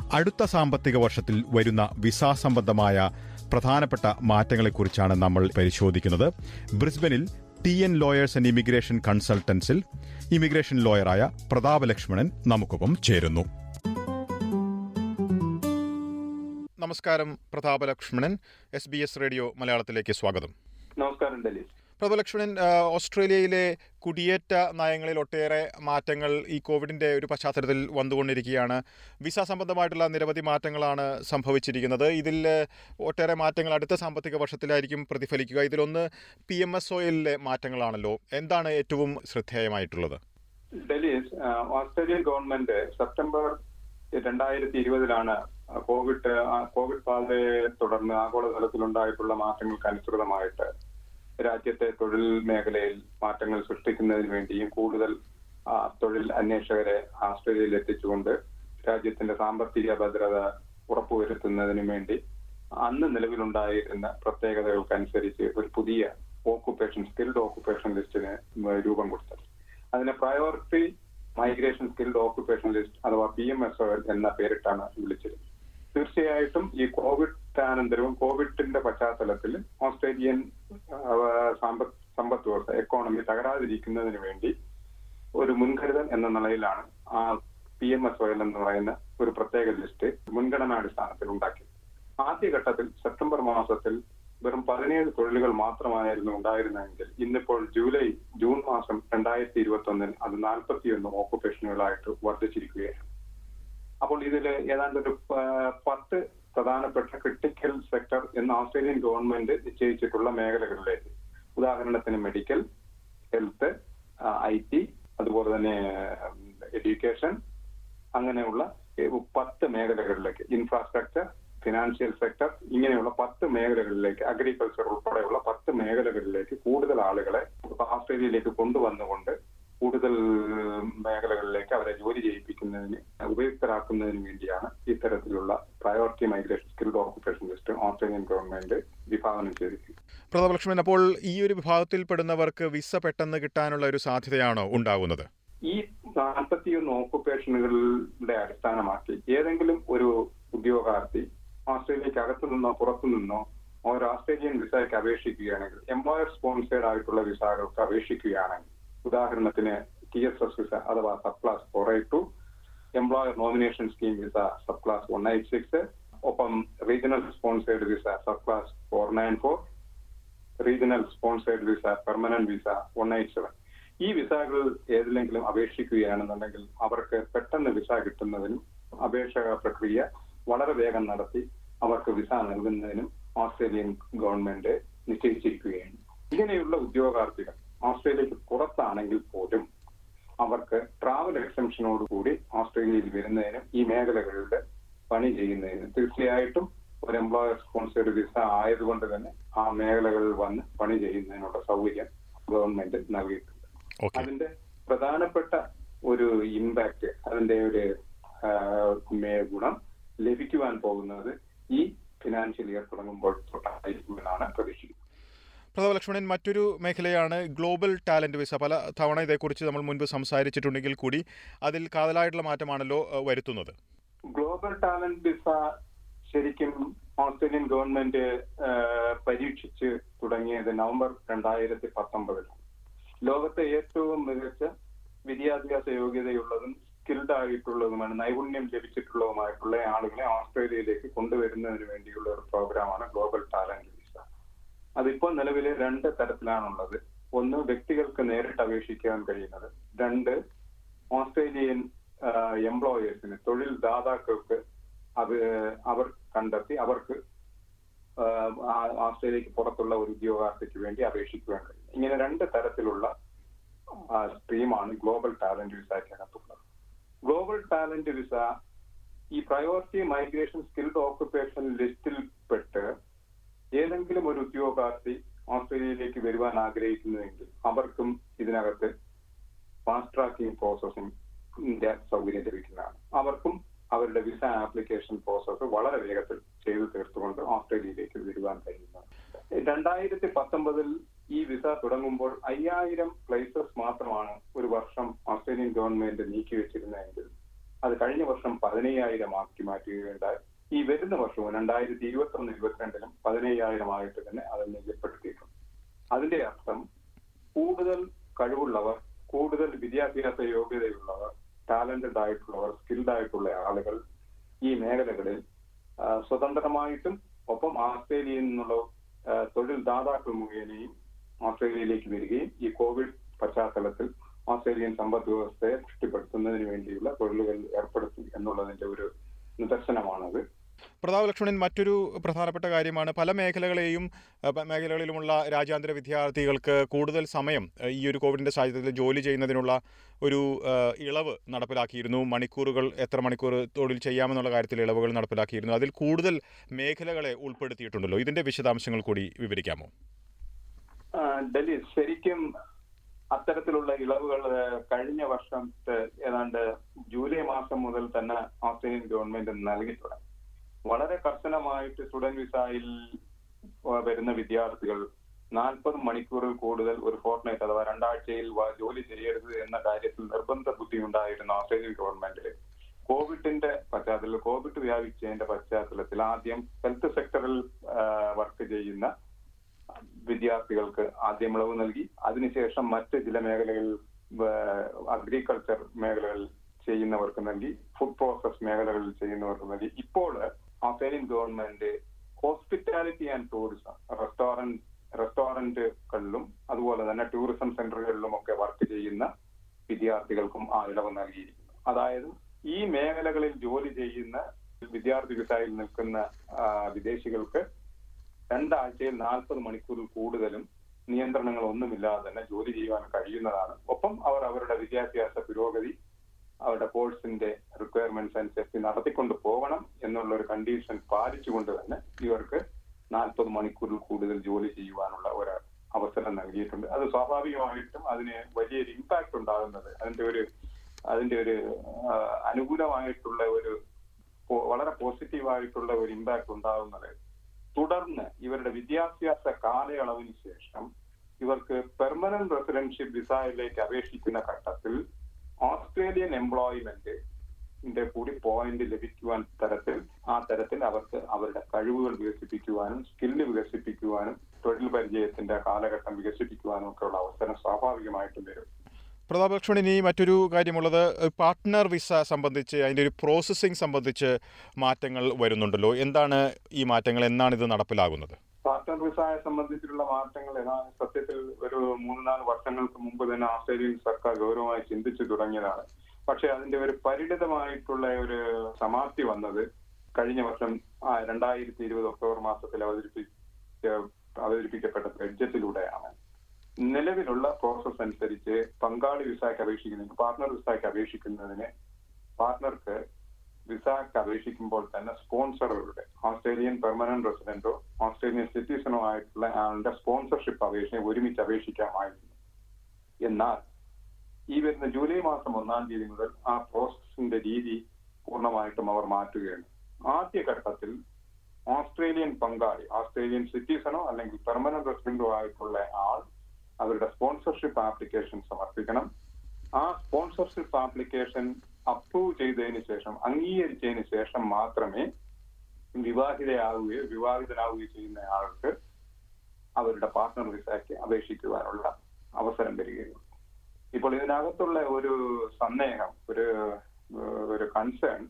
അടുത്ത സാമ്പത്തിക വർഷത്തിൽ വരുന്ന വിസ സംബന്ധമായ പ്രധാനപ്പെട്ട മാറ്റങ്ങളെക്കുറിച്ചാണ് നമ്മൾ പരിശോധിക്കുന്നത് ബ്രിസ്ബനിൽ T N lawyers and immigration കൺസൾട്ടൻസിൽ ഇമിഗ്രേഷൻ ലോയറായ പ്രതാപ ലക്ഷ്മണൻ നമുക്കൊപ്പം ചേരുന്നു നമസ്കാരം Prathapa Lakshmanan S B S radio മലയാളത്തിലേക്ക് സ്വാഗതം നമസ്കാരം ഡൽഹി പ്രഭലക്ഷ്മണൻ ഓസ്ട്രേലിയയിലെ കുടിയേറ്റ നയങ്ങളിൽ ഒട്ടേറെ മാറ്റങ്ങൾ ഈ കോവിഡിന്റെ ഒരു പശ്ചാത്തലത്തിൽ വന്നുകൊണ്ടിരിക്കുകയാണ് വിസ സംബന്ധമായിട്ടുള്ള നിരവധി മാറ്റങ്ങളാണ് സംഭവിച്ചിരിക്കുന്നത് ഇതിൽ ഒട്ടേറെ മാറ്റങ്ങൾ അടുത്ത സാമ്പത്തിക വർഷത്തിലായിരിക്കും പ്രതിഫലിക്കുക ഇതിലൊന്ന് പി എം എസ് ഒയിലെ മാറ്റങ്ങളാണല്ലോ എന്താണ് ഏറ്റവും ശ്രദ്ധേയമായിട്ടുള്ളത് ഡൽഹി ഓസ്ട്രേലിയൻ ഗവൺമെന്റ് സെപ്റ്റംബർ രണ്ടായിരത്തി ഇരുപതിലാണ് കോവിഡ് കോവിഡ് ബാധയെ തുടർന്ന് ആഗോളതലത്തിലുണ്ടായിട്ടുള്ള മാറ്റങ്ങൾക്ക് അനുസൃതമായിട്ട് രാജ്യത്തെ തൊഴിൽ മേഖലയിൽ മാറ്റങ്ങൾ സൃഷ്ടിക്കുന്നതിന് വേണ്ടിയും കൂടുതൽ തൊഴിൽ അന്വേഷകരെ ആസ്ട്രേലിയയിൽ എത്തിച്ചുകൊണ്ട് രാജ്യത്തിന്റെ സാമ്പത്തിക ഭദ്രത ഉറപ്പുവരുത്തുന്നതിന് വേണ്ടി അന്ന് നിലവിലുണ്ടായിരുന്ന പ്രത്യേകതകൾക്കനുസരിച്ച് ഒരു പുതിയ ഓക്കുപേഷൻ സ്കിൽഡ് ഓക്കുപേഷൻ ലിസ്റ്റിന് രൂപം കൊടുത്തത് അതിനെ priority migration skilled occupation list അഥവാ പി എം എസ് ഒ എന്ന പേരിട്ടാണ് വിളിച്ചത് തീർച്ചയായിട്ടും ഈ കോവിഡ് അനന്തരവും കോവിഡിന്റെ പശ്ചാത്തലത്തിൽ ഓസ്ട്രേലിയൻ സമ്പദ് സമ്പദ് വ്യവസ്ഥ എക്കോണമി തകരാതിരിക്കുന്നതിന് വേണ്ടി ഒരു മുൻകരുതൽ എന്ന നിലയിലാണ് ആ P M S O L എന്ന് പറയുന്ന ഒരു പ്രത്യേക ലിസ്റ്റ് മുൻഗണനാടിസ്ഥാനത്തിൽ ഉണ്ടാക്കിയത് ആദ്യഘട്ടത്തിൽ സെപ്റ്റംബർ മാസത്തിൽ വെറും പതിനേഴ് തൊഴിലുകൾ മാത്രമായിരുന്നു ഉണ്ടായിരുന്നതെങ്കിൽ ഇന്നിപ്പോൾ ജൂലൈ ജൂൺ മാസം രണ്ടായിരത്തി ഇരുപത്തി ഒന്നിൽ അത് നാൽപ്പത്തിയൊന്ന് ഓക്കുപേഷനുകളായിട്ട് വർദ്ധിച്ചിരിക്കുകയാണ് അപ്പോൾ ഇതിൽ ഏതാണ്ട് ഒരു പത്ത് പ്രധാനപ്പെട്ട ക്രിട്ടിക്കൽ സെക്ടർ എന്ന് ഓസ്ട്രേലിയൻ ഗവൺമെന്റ് നിശ്ചയിച്ചിട്ടുള്ള മേഖലകളിലേക്ക് ഉദാഹരണത്തിന് മെഡിക്കൽ ഹെൽത്ത് ഐ ടി അതുപോലെ തന്നെ എഡ്യൂക്കേഷൻ അങ്ങനെയുള്ള പത്ത് മേഖലകളിലേക്ക് ഇൻഫ്രാസ്ട്രക്ചർ ഫിനാൻഷ്യൽ സെക്ടർ ഇങ്ങനെയുള്ള പത്ത് മേഖലകളിലേക്ക് അഗ്രികൾച്ചർ ഉൾപ്പെടെയുള്ള പത്ത് മേഖലകളിലേക്ക് കൂടുതൽ ആളുകളെ ഓസ്ട്രേലിയയിലേക്ക് കൊണ്ടുവന്നുകൊണ്ട് കൂടുതൽ മേഖലകളിലേക്ക് അവരെ ജോലി ചെയ്യിപ്പിക്കുന്നതിന് ഉപയുക്തരാക്കുന്നതിന് വേണ്ടിയാണ് ഇത്തരത്തിലുള്ള priority migration skilled occupation list Australian government വിഭാവനം ചെയ്തിരിക്കുന്നത് പ്രതാപലക്ഷ്മൻ അപ്പോൾ ഈ ഒരു വിഭാഗത്തിൽപ്പെടുന്നവർക്ക് വിസ പെട്ടെന്ന് കിട്ടാനുള്ള ഒരു സാധ്യതയാണോ ഉണ്ടാകുന്നത് ഈ നാൽപ്പത്തിയൊന്ന് ഓക്കുപേഷനുകളുടെ അടിസ്ഥാനമാക്കി ഏതെങ്കിലും ഒരു ഉദ്യോഗാർത്ഥി ഓസ്ട്രേലിയക്ക് അകത്തു നിന്നോ പുറത്തു നിന്നോ ഒരു ഓസ്ട്രേലിയൻ വിസയ്ക്ക് അപേക്ഷിക്കുകയാണെങ്കിൽ എംപ്ലോയർ സ്പോൺസേഡ് ആയിട്ടുള്ള വിസകൾക്ക് അപേക്ഷിക്കുകയാണെങ്കിൽ ഉദാഹരണത്തിന് ടി എസ് എസ് വിസ അഥവാ sub class four eight two employer nomination scheme visa sub class one eight six ഒപ്പം regional sponsored visa sub class four nine four regional sponsored visa permanent visa one eight seven ഈ വിസകൾ ഏതിലെങ്കിലും അപേക്ഷിക്കുകയാണെന്നുണ്ടെങ്കിൽ അവർക്ക് പെട്ടെന്ന് visa കിട്ടുന്നതിനും അപേക്ഷക പ്രക്രിയ വളരെ വേഗം നടത്തി അവർക്ക് വിസ നൽകുന്നതിനും ഓസ്ട്രേലിയൻ ഗവൺമെന്റ് നിശ്ചയിച്ചിരിക്കുകയാണ് ഇങ്ങനെയുള്ള ഉദ്യോഗാർത്ഥികൾ ഓസ്ട്രേലിയക്ക് പുറത്താണെങ്കിൽ പോലും അവർക്ക് ട്രാവൽ എക്സംഷനോട് കൂടി ഓസ്ട്രേലിയയിൽ വരുന്നതിനും ഈ മേഖലകളിൽ പണി ചെയ്യുന്നതിനും തീർച്ചയായിട്ടും ഒരു എംപ്ലോയർ സ്പോൺസേഡ് വിസ ആയതുകൊണ്ട് തന്നെ ആ മേഖലകളിൽ വന്ന് പണി ചെയ്യുന്നതിനുള്ള സൗകര്യം ഗവൺമെന്റ് നൽകിയിട്ടുണ്ട് അതിന്റെ പ്രധാനപ്പെട്ട ഒരു ഇമ്പാക്ട് അതിന്റെ ഒരു ഗുണം ലഭിക്കുവാൻ പോകുന്നത് ഈ ഫിനാൻഷ്യൽ ഇയർ തുടങ്ങുമ്പോൾ തൊട്ടായിരിക്കുമെന്നാണ് പ്രതീക്ഷിക്കുന്നത് പ്രതാപലക്ഷ്മണൻ മറ്റൊരു മേഖലയാണ് ഗ്ലോബൽ ടാലന്റ് വിസ പല തവണ ഇതേക്കുറിച്ച് നമ്മൾ മുൻപ് സംസാരിച്ചിട്ടുണ്ടെങ്കിൽ കൂടി അതിൽ കാതലായിട്ടുള്ള മാറ്റമാണല്ലോ വരുത്തുന്നത് ഗ്ലോബൽ ടാലന്റ് വിസ ശരിക്കും ഓസ്ട്രേലിയൻ ഗവൺമെന്റ് പരീക്ഷിച്ച് തുടങ്ങിയത് നവംബർ രണ്ടായിരത്തി പത്തൊമ്പതിലാണ് ലോകത്തെ ഏറ്റവും മികച്ച വിദ്യാഭ്യാസ യോഗ്യതയുള്ളതും സ്കിൽഡ് ആയിട്ടുള്ളതുമാണ് നൈപുണ്യം ലഭിച്ചിട്ടുള്ളതുമായിട്ടുള്ള ആളുകളെ ഓസ്ട്രേലിയയിലേക്ക് കൊണ്ടുവരുന്നതിന് വേണ്ടിയുള്ള ഒരു പ്രോഗ്രാമാണ് ഗ്ലോബൽ ടാലന്റ് വിസ അതിപ്പോൾ നിലവിൽ രണ്ട് തരത്തിലാണുള്ളത് ഒന്ന് വ്യക്തികൾക്ക് നേരിട്ട് അപേക്ഷിക്കാൻ കഴിയുന്നത് രണ്ട് ഓസ്ട്രേലിയൻ എംപ്ലോയേഴ്സിന് തൊഴിൽ ദാതാക്കൾക്ക് അത് അവർ കണ്ടെത്തി അവർക്ക് ഓസ്ട്രേലിയക്ക് പുറത്തുള്ള ഒരു ഉദ്യോഗാർത്ഥിക്ക് വേണ്ടി അപേക്ഷിക്കുവാൻ കഴിയും ഇങ്ങനെ രണ്ട് തരത്തിലുള്ള സ്ട്രീമാണ് ഗ്ലോബൽ ടാലന്റ് വിസയ്ക്കകത്തുള്ളത് ഗ്ലോബൽ ടാലന്റ് വിസ ഈ പ്രയോറിറ്റി മൈഗ്രേഷൻ സ്കിൽഡ് ഓക്കുപേഷൻ ലിസ്റ്റിൽ പെട്ട് ഏതെങ്കിലും ഒരു ഉദ്യോഗാർത്ഥി ഓസ്ട്രേലിയയിലേക്ക് വരുവാൻ ആഗ്രഹിക്കുന്നുവെങ്കിൽ അവർക്കും ഇതിനകത്ത് ഫാസ്റ്റ് ട്രാക്കിംഗ് പ്രോസസ്സിംഗ് സൗകര്യം ലഭിക്കുന്നതാണ് അവർക്കും അവരുടെ വിസ ആപ്ലിക്കേഷൻ പ്രോസസ്സ് വളരെ വേഗത്തിൽ ചെയ്തു തീർത്തുകൊണ്ട് ഓസ്ട്രേലിയയിലേക്ക് വരുവാൻ കഴിയുന്നത് രണ്ടായിരത്തി പത്തൊമ്പതിൽ ഈ വിസ തുടങ്ങുമ്പോൾ അയ്യായിരം പ്ലേസസ് മാത്രമാണ് ഒരു വർഷം ഓസ്ട്രേലിയൻ ഗവൺമെന്റ് നീക്കിവെച്ചിരുന്നതെങ്കിൽ അത് കഴിഞ്ഞ വർഷം പതിനയ്യായിരം ആക്കി മാറ്റുകയുണ്ടായി ഈ വരുന്ന വർഷവും രണ്ടായിരത്തി ഇരുപത്തി ഒന്ന് ഇരുപത്തിരണ്ടിലും പതിനയ്യായിരം ആയിട്ട് തന്നെ അത് നിജപ്പെടുത്തിയിട്ടുണ്ട് അതിന്റെ അർത്ഥം കൂടുതൽ കഴിവുള്ളവർ കൂടുതൽ വിദ്യാഭ്യാസ യോഗ്യതയുള്ളവർ ടാലന്റഡ് ആയിട്ടുള്ളവർ സ്കിൽഡ് ആയിട്ടുള്ള ആളുകൾ ഈ മേഖലകളിൽ ആ, സ്വതന്ത്രമായിട്ടും ഒപ്പം ആസ്ട്രേലിയയിൽ നിന്നുള്ള ആ, തൊഴിൽ ദാതാക്കൾ മുഖേനയും ഓസ്ട്രേലിയയിലേക്ക് വരികയും ഈ കോവിഡ് പശ്ചാത്തലത്തിൽ ഓസ്ട്രേലിയൻ സമ്പദ് വ്യവസ്ഥയെ പുഷ്ടിപ്പെടുത്തുന്നതിന് വേണ്ടിയുള്ള തൊഴിലുകൾ ഏർപ്പെടുത്തി എന്നുള്ളതിന്റെ ഒരു നിദർശനമാണത് പ്രതാപ് ലക്ഷ്മണൻ മറ്റൊരു പ്രധാനപ്പെട്ട കാര്യമാണ് പല മേഖലകളെയും അഹ്, പ- മേഖലകളിലുമുള്ള രാജ്യാന്തര വിദ്യാർത്ഥികൾക്ക് കൂടുതൽ സമയം അഹ്, ഈ ഒരു കോവിഡിന്റെ സാഹചര്യത്തിൽ ജോലി ചെയ്യുന്നതിനുള്ള ഒരു അഹ്, ഇളവ് നടപ്പിലാക്കിയിരുന്നു മണിക്കൂറുകൾ എത്ര മണിക്കൂർ തൊഴിൽ ചെയ്യാമെന്നുള്ള കാര്യത്തിൽ ഇളവുകൾ നടപ്പിലാക്കിയിരുന്നു അതിൽ കൂടുതൽ മേഖലകളെ ഉൾപ്പെടുത്തിയിട്ടുണ്ടല്ലോ ഇതിന്റെ വിശദാംശങ്ങൾ കൂടി വിവരിക്കാമോ ആ, ഡൽഹി ശരിക്കും അത്തരത്തിലുള്ള ഇളവുകൾ ആ, കഴിഞ്ഞ വർഷത്തെ ഏതാണ്ട് ജൂലൈ മാസം മുതൽ തന്നെ ഓസ്ട്രേലിയൻ ഗവൺമെന്റ് നൽകി തുടങ്ങി വളരെ കർശനമായിട്ട് സ്റ്റുഡന്റ് വിസയിൽ ആ, വരുന്ന വിദ്യാർത്ഥികൾ നാൽപ്പത് മണിക്കൂറിൽ കൂടുതൽ ഒരു ഫോർട്ട്നൈറ്റ് അഥവാ രണ്ടാഴ്ചയിൽ വ- ജോലി ചെയ്യരുത് എന്ന കാര്യത്തിൽ നിർബന്ധ ബുദ്ധി ഉണ്ടായിരുന്ന ഓസ്ട്രേലിയൻ ഗവൺമെന്റിൽ കോവിഡിന്റെ പശ്ചാത്തലത്തിൽ കോവിഡ് വ്യാപിച്ചതിന്റെ പശ്ചാത്തലത്തിൽ ആദ്യം ഹെൽത്ത് സെക്ടറിൽ വർക്ക് ചെയ്യുന്ന വിദ്യാർത്ഥികൾക്ക് ആദ്യം ഇളവ് നൽകി അതിനുശേഷം മറ്റ് ചില മേഖലകളിൽ അഗ്രികൾച്ചർ മേഖലകളിൽ ചെയ്യുന്നവർക്ക് നൽകി ഫുഡ് പ്രോസസ് മേഖലകളിൽ ചെയ്യുന്നവർക്ക് നൽകി ഇപ്പോൾ Australian government hospitality and tourism restaurant റെസ്റ്റോറന്റുകളിലും അതുപോലെ തന്നെ ടൂറിസം സെന്ററുകളിലും ഒക്കെ വർക്ക് ചെയ്യുന്ന വിദ്യാർത്ഥികൾക്കും ആ ഇളവ് നൽകിയിരിക്കുന്നു അതായത് ഈ മേഖലകളിൽ ജോലി ചെയ്യുന്ന വിദ്യാർത്ഥി വിസയിൽ നിൽക്കുന്ന ആ, വിദേശികൾക്ക് രണ്ടാഴ്ചയിൽ നാൽപ്പത് മണിക്കൂറിൽ കൂടുതലും നിയന്ത്രണങ്ങൾ ഒന്നുമില്ലാതെ തന്നെ ജോലി ചെയ്യുവാൻ കഴിയുന്നതാണ് ഒപ്പം അവർ അവരുടെ വിദ്യാഭ്യാസ പുരോഗതി അവരുടെ കോഴ്സിന്റെ റിക്വയർമെന്റ്സ് അനുസരിച്ച് നടത്തിക്കൊണ്ട് പോകണം എന്നുള്ള ഒരു കണ്ടീഷൻ പാലിച്ചുകൊണ്ട് തന്നെ ഇവർക്ക് നാൽപ്പത് മണിക്കൂറിൽ കൂടുതൽ ജോലി ചെയ്യുവാനുള്ള ഒരു അവസരം നൽകിയിട്ടുണ്ട് അത് സ്വാഭാവികമായിട്ടും അതിന് വലിയൊരു ഇമ്പാക്ട് ഉണ്ടാകുന്നത് അതിന്റെ ഒരു അതിന്റെ ഒരു ആ, അനുകൂലമായിട്ടുള്ള ഒരു പോ- വളരെ പോസിറ്റീവായിട്ടുള്ള ഒരു ഇമ്പാക്ട് ഉണ്ടാകുന്നത് തുടർന്ന് ഇവരുടെ വിദ്യാഭ്യാസ കാലയളവിന് ശേഷം ഇവർക്ക് പെർമനന്റ് റെസിഡൻഷ്യൽ വിസയിലേക്ക് അപേക്ഷിക്കുന്ന ഘട്ടത്തിൽ ഓസ്ട്രേലിയൻ എംപ്ലോയ്മെന്റ് ന്റെ കൂടി പോയിന്റ് ലഭിക്കുവാൻ തരത്തിൽ ആ തരത്തിൽ അവർക്ക് അവരുടെ കഴിവുകൾ വികസിപ്പിക്കുവാനും സ്കില്ല് വികസിപ്പിക്കുവാനും തൊഴിൽ പരിചയത്തിന്റെ കാലഘട്ടം വികസിപ്പിക്കുവാനും ഒക്കെയുള്ള അവസരം സ്വാഭാവികമായിട്ടും വരും പ്രതാപ് ലക്ഷ്മൺ ഇനി മറ്റൊരു കാര്യമുള്ളത് പാർട്ട്ണർ വിസ സംബന്ധിച്ച് അതിൻ്റെ ഒരു പ്രോസസ്സിംഗ് സംബന്ധിച്ച് മാറ്റങ്ങൾ വരുന്നുണ്ടല്ലോ എന്താണ് ഈ മാറ്റങ്ങൾ എന്നാണ് ഇത് നടപ്പിലാകുന്നത് പാർട്ട്ണർ വിസയെ സംബന്ധിച്ചിട്ടുള്ള മാറ്റങ്ങൾ ഏതാണ്ട് സത്യത്തിൽ ഒരു മൂന്ന് നാല് വർഷങ്ങൾക്ക് മുമ്പ് തന്നെ ഓസ്ട്രേലിയൻ സർക്കാർ ഗൗരവമായി ചിന്തിച്ചു തുടങ്ങിയതാണ് പക്ഷെ അതിന്റെ ഒരു പരിണിതമായിട്ടുള്ള ഒരു സമാപ്തി വന്നത് കഴിഞ്ഞ വർഷം ആ, രണ്ടായിരത്തി ഇരുപത് ഒക്ടോബർ മാസത്തിൽ അവതരിപ്പിച്ച അവതരിപ്പിക്കപ്പെട്ട ബഡ്ജറ്റിലൂടെയാണ് നിലവിലുള്ള പ്രോസസ് അനുസരിച്ച് പങ്കാളി വിസയ്ക്ക് അപേക്ഷിക്കുന്നതിന് പാർട്ട്ണർ വിസയ്ക്ക് അപേക്ഷിക്കുന്നതിന് പാർട്ട്ണർക്ക് വിസയ്ക്ക് അപേക്ഷിക്കുമ്പോൾ തന്നെ സ്പോൺസറുകളുടെ ഓസ്ട്രേലിയൻ പെർമനന്റ് റെസിഡന്റോ ഓസ്ട്രേലിയൻ സിറ്റിസണോ ആയിട്ടുള്ള ആളുടെ സ്പോൺസർഷിപ്പ് അപേക്ഷ ഒരുമിച്ച് അപേക്ഷിക്കാമായിരുന്നു എന്നാൽ ഈ വരുന്ന ജൂലൈ മാസം ഒന്നാം തീയതി മുതൽ ആ പ്രോസസ്സിന്റെ രീതി പൂർണ്ണമായിട്ടും അവർ മാറ്റുകയാണ് ആദ്യഘട്ടത്തിൽ ഓസ്ട്രേലിയൻ പങ്കാളി ഓസ്ട്രേലിയൻ സിറ്റിസണോ അല്ലെങ്കിൽ പെർമനന്റ് റെസിഡന്റോ ആയിട്ടുള്ള ആൾ അവരുടെ സ്പോൺസർഷിപ്പ് ആപ്ലിക്കേഷൻ സമർപ്പിക്കണം ആ സ്പോൺസർഷിപ്പ് ആപ്ലിക്കേഷൻ അപ്രൂവ് ചെയ്തതിന് ശേഷം അംഗീകരിച്ചതിന് ശേഷം മാത്രമേ വിവാഹിതയാവുകയോ വിവാഹിതനാവുകയോ ചെയ്യുന്ന ആൾക്ക് അവരുടെ പാർട്ട്ണർ വിസയ്ക്ക് അപേക്ഷിക്കുവാനുള്ള അവസരം വരികയുള്ളൂ ഇപ്പോൾ ഇതിനകത്തുള്ള ഒരു സന്ദേഹം ഒരു ഏഹ്, ഒരു കൺസേൺ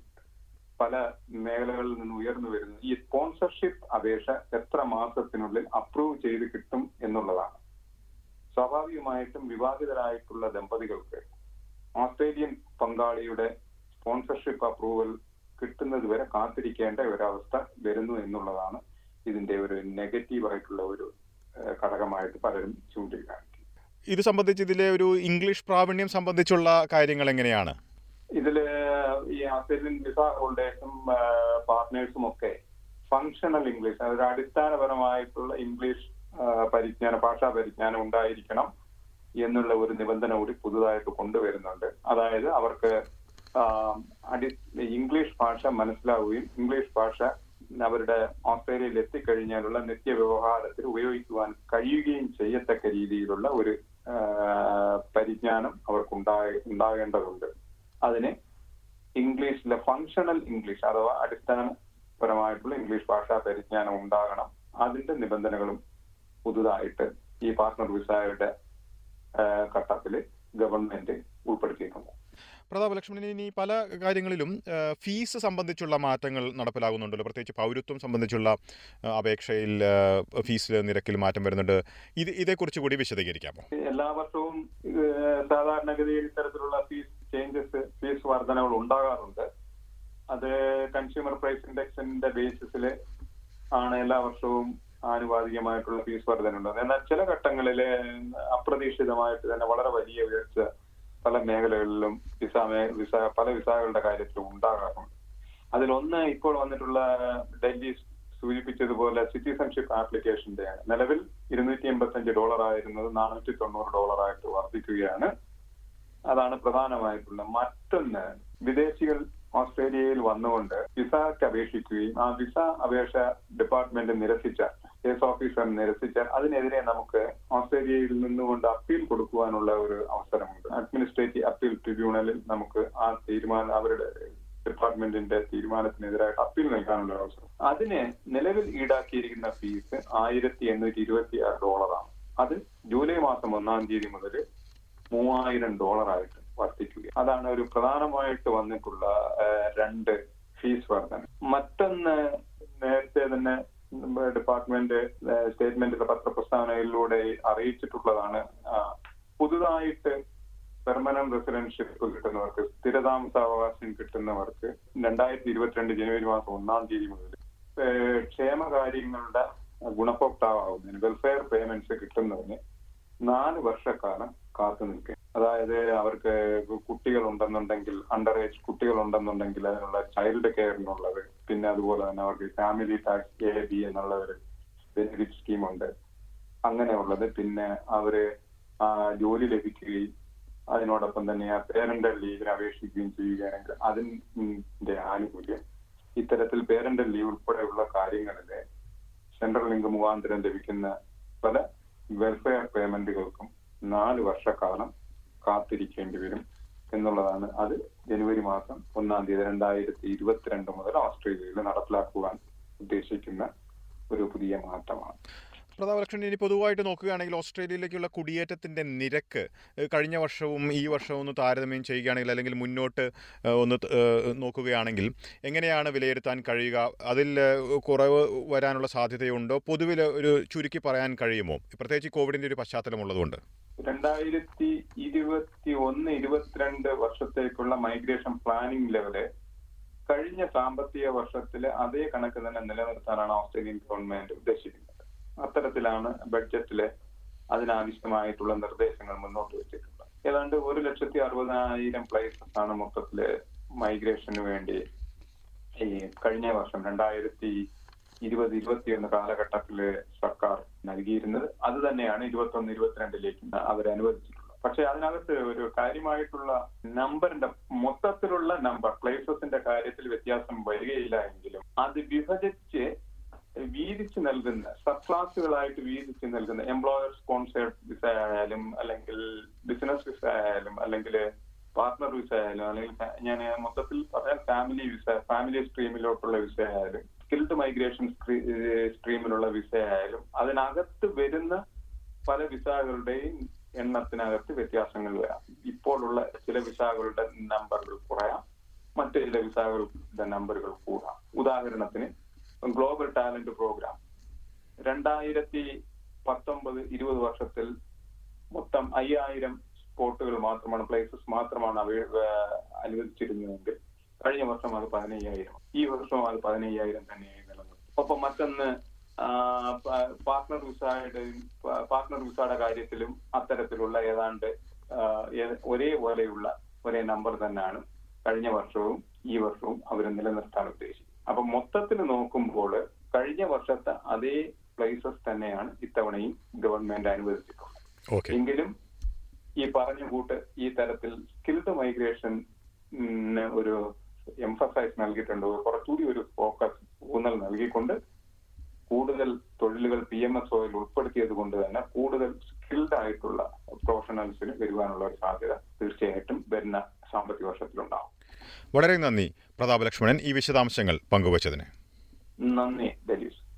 പല മേഖലകളിൽ നിന്ന് ഉയർന്നു വരുന്നു ഈ സ്പോൺസർഷിപ്പ് അപേക്ഷ എത്ര മാസത്തിനുള്ളിൽ അപ്രൂവ് ചെയ്ത് കിട്ടും എന്നുള്ളതാണ് സ്വാഭാവികമായിട്ടും വിവാഹിതരായിട്ടുള്ള ദമ്പതികൾക്ക് ഓസ്ട്രേലിയൻ പങ്കാളിയുടെ സ്പോൺസർഷിപ്പ് അപ്രൂവൽ കിട്ടുന്നത് വരെ കാത്തിരിക്കേണ്ട ഒരവസ്ഥ വരുന്നു എന്നുള്ളതാണ് ഇതിന്റെ ഒരു നെഗറ്റീവ് ആയിട്ടുള്ള ഒരു ഏഹ്, ഘടകമായിട്ട് പലരും ചൂണ്ടിക്കാണിക്കും ഇത് സംബന്ധിച്ച് ഇതിലെ ഒരു ഇംഗ്ലീഷ് പ്രാവീണ്യം സംബന്ധിച്ചുള്ള കാര്യങ്ങൾ എങ്ങനെയാണ് ഇതില് ഈ ഓസ്ട്രേലിയൻ വിസ ഹോൾഡേഴ്സും പാർട്ട്നേഴ്സും ഒക്കെ ഫങ്ഷണൽ ഇംഗ്ലീഷ് അതായത് അടിസ്ഥാനപരമായിട്ടുള്ള ഇംഗ്ലീഷ് ആ, പരിജ്ഞാനം ഭാഷാ പരിജ്ഞാനം ഉണ്ടായിരിക്കണം എന്നുള്ള ഒരു നിബന്ധന കൂടി പുതുതായിട്ട് കൊണ്ടുവരുന്നുണ്ട് അതായത് അവർക്ക് ആ, അടി ഇംഗ്ലീഷ് ഭാഷ മനസ്സിലാവുകയും ഇംഗ്ലീഷ് ഭാഷ അവരുടെ ഓസ്ട്രേലിയയിൽ എത്തിക്കഴിഞ്ഞാലുള്ള നിത്യവ്യവഹാരത്തിൽ ഉപയോഗിക്കുവാൻ കഴിയുകയും ചെയ്യത്തക്ക രീതിയിലുള്ള ഒരു ആ, പരിജ്ഞാനം അവർക്ക് ഉണ്ടാകേണ്ടതുണ്ട് അതിന് ഇംഗ്ലീഷിലെ ഫങ്ഷണൽ ഇംഗ്ലീഷ് അഥവാ അടിസ്ഥാനപരമായിട്ടുള്ള ഇംഗ്ലീഷ് ഭാഷാ പരിജ്ഞാനം ഉണ്ടാകണം അതിന്റെ നിബന്ധനകളും പുതുതായിട്ട് ഈ പാർട്ട്ണർ വിസയുടെ ഘട്ടത്തിൽ ഗവൺമെന്റ് ഉൾപ്പെടുത്തിയിട്ടുണ്ട് പ്രതാപ ലക്ഷ്മണൻ ഇനി പല കാര്യങ്ങളിലും ആ, ഫീസ് സംബന്ധിച്ചുള്ള മാറ്റങ്ങൾ നടപ്പിലാകുന്നുണ്ടല്ലോ പ്രത്യേകിച്ച് പൗരത്വം സംബന്ധിച്ചുള്ള ആ, അപേക്ഷയിൽ ആ, ഫീസ് നിരക്കിൽ മാറ്റം വരുന്നുണ്ട് ഇത് ഇതേക്കുറിച്ച് കൂടി വിശദീകരിക്കാമോ എല്ലാ വർഷവും ഇത് സാധാരണഗതിയിൽ ഇത്തരത്തിലുള്ള ഫീസ് ചേഞ്ചസ് ഫീസ് വർധനകൾ ഉണ്ടാകാറുണ്ട് അത് കൺസ്യൂമർ പ്രൈസ് ഇൻഡെക്സിന്റെ ബേസിസിൽ ആണ് എല്ലാ വർഷവും ആനുപാതികമായിട്ടുള്ള ഫീസ് വർധന ഉണ്ടാകുന്നത് എന്നാൽ ചില ഘട്ടങ്ങളിൽ അപ്രതീക്ഷിതമായിട്ട് തന്നെ വളരെ വലിയ ഉയർച്ച പല മേഖലകളിലും വിസ മേ- വിസ പല വിസകളുടെ കാര്യത്തിൽ ഉണ്ടാകാറുണ്ട് അതിലൊന്ന് ഇപ്പോൾ വന്നിട്ടുള്ള ഡൽഹി സൂചിപ്പിച്ചതുപോലെ സിറ്റിസൺഷിപ്പ് ആപ്ലിക്കേഷന്റെയാണ് നിലവിൽ ഇരുന്നൂറ്റി എൺപത്തി അഞ്ച് ഡോളർ ആയിരുന്നത് നാനൂറ്റി തൊണ്ണൂറ് ഡോളർ ആയിട്ട് വർദ്ധിക്കുകയാണ് അതാണ് പ്രധാനമായിട്ടുള്ള മറ്റൊന്ന് വിദേശികൾ ഓസ്ട്രേലിയയിൽ വന്നുകൊണ്ട് വിസയ്ക്ക് അപേക്ഷിക്കുകയും ആ വിസ അപേക്ഷ ഡിപ്പാർട്ട്മെന്റ് നിരസിച്ചാൽ കേസ് ഓഫീസർ നിരസിച്ചാൽ അതിനെതിരെ നമുക്ക് ഓസ്ട്രേലിയയിൽ നിന്നുകൊണ്ട് അപ്പീൽ കൊടുക്കുവാനുള്ള ഒരു അവസരമുണ്ട് അഡ്മിനിസ്ട്രേറ്റീവ് അപ്പീൽ ട്രിബ്യൂണലിൽ നമുക്ക് ആ തീരുമാനം അവരുടെ ഡിപ്പാർട്ട്മെന്റിന്റെ തീരുമാനത്തിനെതിരായിട്ട് അപ്പീൽ നൽകാനുള്ള ഒരു അവസരം അതിന് നിലവിൽ ഈടാക്കിയിരിക്കുന്ന ഫീസ് ആയിരത്തി എണ്ണൂറ്റി ഇരുപത്തി ആറ് ഡോളറാണ് അത് ജൂലൈ മാസം ഒന്നാം തീയതി മുതൽ മൂവായിരം ഡോളറായിട്ട് വർദ്ധിക്കുക അതാണ് ഒരു പ്രധാനമായിട്ട് വന്നിട്ടുള്ള ആ, രണ്ട് ഫീസ് വർധന മറ്റൊന്ന് നേരത്തെ തന്നെ ഡിപ്പാർട്ട്മെന്റ് സ്റ്റേറ്റ്മെന്റിലെ പത്രപ്രസ്താവനയിലൂടെ അറിയിച്ചിട്ടുള്ളതാണ് ആ, പുതുതായിട്ട് പെർമനന്റ് റെസിഡൻഷിപ്പ് കിട്ടുന്നവർക്ക് സ്ഥിരതാമസാവകാശം കിട്ടുന്നവർക്ക് രണ്ടായിരത്തി ഇരുപത്തിരണ്ട് ജനുവരി മാസം ഒന്നാം തീയതി മുതൽ ഏഹ്, ക്ഷേമകാര്യങ്ങളുടെ ഗുണഭോക്താവുന്നതിന് വെൽഫെയർ പേയ്മെന്റ്സ് കിട്ടുന്നതിന് നാല് വർഷക്കാലം കാത്തു നിൽക്കുക അതായത് അവർക്ക് കുട്ടികൾ ഉണ്ടെന്നുണ്ടെങ്കിൽ അണ്ടർ ഏജ് കുട്ടികൾ ഉണ്ടെന്നുണ്ടെങ്കിൽ അതിനുള്ള ചൈൽഡ് കെയറിനുള്ളത് പിന്നെ അതുപോലെ തന്നെ അവർക്ക് ഫാമിലി ടാക്സ് എ ബി എന്നുള്ള ഒരു ബെനിഫിറ്റ് സ്കീമുണ്ട് അങ്ങനെയുള്ളത് പിന്നെ അവര് ആ, ജോലി ലഭിക്കുകയും അതിനോടൊപ്പം തന്നെ ആ പേരന്റൽ ലീവിന് അപേക്ഷിക്കുകയും ചെയ്യുകയാണെങ്കിൽ അതിന്റെ ആനുകൂല്യം ഇത്തരത്തിൽ പേരന്റൽ ലീവ് ഉൾപ്പെടെയുള്ള കാര്യങ്ങളില് സെൻട്രൽ ലിങ്ക് മുഖാന്തരം ലഭിക്കുന്ന പല വെൽഫെയർ പേയ്മെന്റുകൾക്കും നാല് വർഷക്കാലം കാത്തിരിക്കേണ്ടി വരും എന്നുള്ളതാണ് അത് ജനുവരി മാസം ഒന്നാം തീയതി രണ്ടായിരത്തി ഇരുപത്തിരണ്ട് മുതൽ ഓസ്ട്രേലിയയിൽ നടപ്പിലാക്കുവാൻ ഉദ്ദേശിക്കുന്ന ഒരു പുതിയ മാറ്റമാണ് പ്രതാപലക്ഷ്മൺ ഇനി പൊതുവായിട്ട് നോക്കുകയാണെങ്കിൽ ഓസ്ട്രേലിയയിലേക്കുള്ള കുടിയേറ്റത്തിൻ്റെ നിരക്ക് ഏഹ്, കഴിഞ്ഞ വർഷവും ഈ വർഷവും ഒന്ന് താരതമ്യം ചെയ്യുകയാണെങ്കിൽ അല്ലെങ്കിൽ മുന്നോട്ട് ഏഹ്, ഒന്ന് ത- ഏഹ്, നോക്കുകയാണെങ്കിൽ എങ്ങനെയാണ് വിലയിരുത്താൻ കഴിയുക അതിൽ ഏഹ്, കുറവ് വരാനുള്ള സാധ്യതയുണ്ടോ പൊതുവിൽ ഒരു ചുരുക്കി പറയാൻ കഴിയുമോ പ്രത്യേകിച്ച് കോവിഡിൻ്റെ ഒരു പശ്ചാത്തലമുള്ളതുകൊണ്ട് രണ്ടായിരത്തി ഇരുപത്തി ഒന്ന് ഇരുപത്തിരണ്ട് വർഷത്തേക്കുള്ള മൈഗ്രേഷൻ പ്ലാനിംഗ് ലെവല് കഴിഞ്ഞ സാമ്പത്തിക വർഷത്തിലെ അതേ കണക്ക് തന്നെ നിലനിർത്താനാണ് ഓസ്ട്രേലിയൻ ഗവൺമെന്റ് ഉദ്ദേശിക്കുന്നത് അത്തരത്തിലാണ് ബഡ്ജറ്റിലെ അതിനാവശ്യമായിട്ടുള്ള നിർദ്ദേശങ്ങൾ മുന്നോട്ട് വെച്ചിട്ടുള്ളത് ഏതാണ്ട് ഒരു ലക്ഷത്തി അറുപതിനായിരം പ്ലേസസ് ആണ് മൊത്തത്തില് മൈഗ്രേഷന് വേണ്ടി ഈ കഴിഞ്ഞ വർഷം രണ്ടായിരത്തി ഇരുപത് ഇരുപത്തിയൊന്ന് കാലഘട്ടത്തില് സർക്കാർ നൽകിയിരുന്നത് അത് തന്നെയാണ് ഇരുപത്തൊന്ന് ഇരുപത്തിരണ്ടിലേക്ക് അവർ അനുവദിച്ചിട്ടുള്ളത് പക്ഷെ അതിനകത്ത് ഒരു കാര്യമായിട്ടുള്ള നമ്പറിന്റെ മൊത്തത്തിലുള്ള നമ്പർ പ്ലേസസിന്റെ കാര്യത്തിൽ വ്യത്യാസം വരികയില്ല എങ്കിലും അത് വിഭജിച്ച് വീതിച്ച് നൽകുന്ന സബ് ക്ലാസുകളായിട്ട് വീതിച്ച് നൽകുന്ന എംപ്ലോയർ സ്പോൺസേഡ് വിസ ആയാലും അല്ലെങ്കിൽ ബിസിനസ് വിസ ആയാലും അല്ലെങ്കിൽ പാർട്ട്ണർ വിസ ആയാലും അല്ലെങ്കിൽ ഫാ- ഞാൻ മൊത്തത്തിൽ പറയാൻ ഫാമിലി വിസ ഫാമിലി സ്ട്രീമിലോട്ടുള്ള വിസ ആയാലും സ്കിൽഡ് മൈഗ്രേഷൻ സ്ട്രീമിലുള്ള വിസ ആയാലും അതിനകത്ത് വരുന്ന പല വിസകളുടെയും എണ്ണത്തിനകത്ത് വ്യത്യാസങ്ങൾ വരാം ഇപ്പോഴുള്ള ചില വിസകളുടെ നമ്പറുകൾ കുറയാം മറ്റു ചില വിസകളുടെ നമ്പറുകൾ കൂടാം ഉദാഹരണത്തിന് ഗ്ലോബൽ ടാലന്റ് പ്രോഗ്രാം രണ്ടായിരത്തി പത്തൊമ്പത് ഇരുപത് വർഷത്തിൽ മൊത്തം അയ്യായിരം സ്പോട്ടുകൾ മാത്രമാണ് പ്ലേസസ് മാത്രമാണ് അവ ഏഹ് അനുവദിച്ചിരുന്നതെങ്കിൽ കഴിഞ്ഞ വർഷം അത് പതിനയ്യായിരം ഈ വർഷവും അത് പതിനയ്യായിരം തന്നെയായി നിലനിർത്തും ഒപ്പം മറ്റൊന്ന് പാർട്ട്ണർ വിസയുടെ പാർട്ട്ണർ വിസയുടെ കാര്യത്തിലും അത്തരത്തിലുള്ള ഏതാണ്ട് ആ, ഏ- ഒരേപോലെയുള്ള ഒരേ നമ്പർ തന്നെയാണ് കഴിഞ്ഞ വർഷവും ഈ വർഷവും അവർ നിലനിർത്താൻ ഉദ്ദേശിക്കുന്നത് അപ്പൊ മൊത്തത്തിൽ നോക്കുമ്പോൾ കഴിഞ്ഞ വർഷത്തെ അതേ പ്ലേസസ് തന്നെയാണ് ഇത്തവണയും ഗവൺമെന്റ് അനുവദിച്ചിട്ടുള്ളത് ഓക്കെ എങ്കിലും ഈ പറഞ്ഞ കൂട്ട് ഈ തരത്തിൽ സ്കിൽഡ് മൈഗ്രേഷൻ ഒരു എംഫസൈസ് നൽകിയിട്ടുണ്ട് കുറച്ചുകൂടി ഒരു ഫോക്കസ് ഊന്നൽ നൽകിക്കൊണ്ട് കൂടുതൽ തൊഴിലുകൾ പി എം എസ് ഒയിൽ ഉൾപ്പെടുത്തിയത് കൊണ്ട് തന്നെ കൂടുതൽ സ്കിൽഡ് ആയിട്ടുള്ള പ്രൊഫഷണൽസിന് വരുവാനുള്ള ഒരു സാധ്യത തീർച്ചയായിട്ടും വരുന്ന സാമ്പത്തിക വർഷത്തിലുണ്ടാവും വളരെ നന്ദി പ്രതാപലക്ഷ്മണൻ ഈ വിശദാംശങ്ങൾ പങ്കുവച്ചതിന് നന്ദി ദലീസ്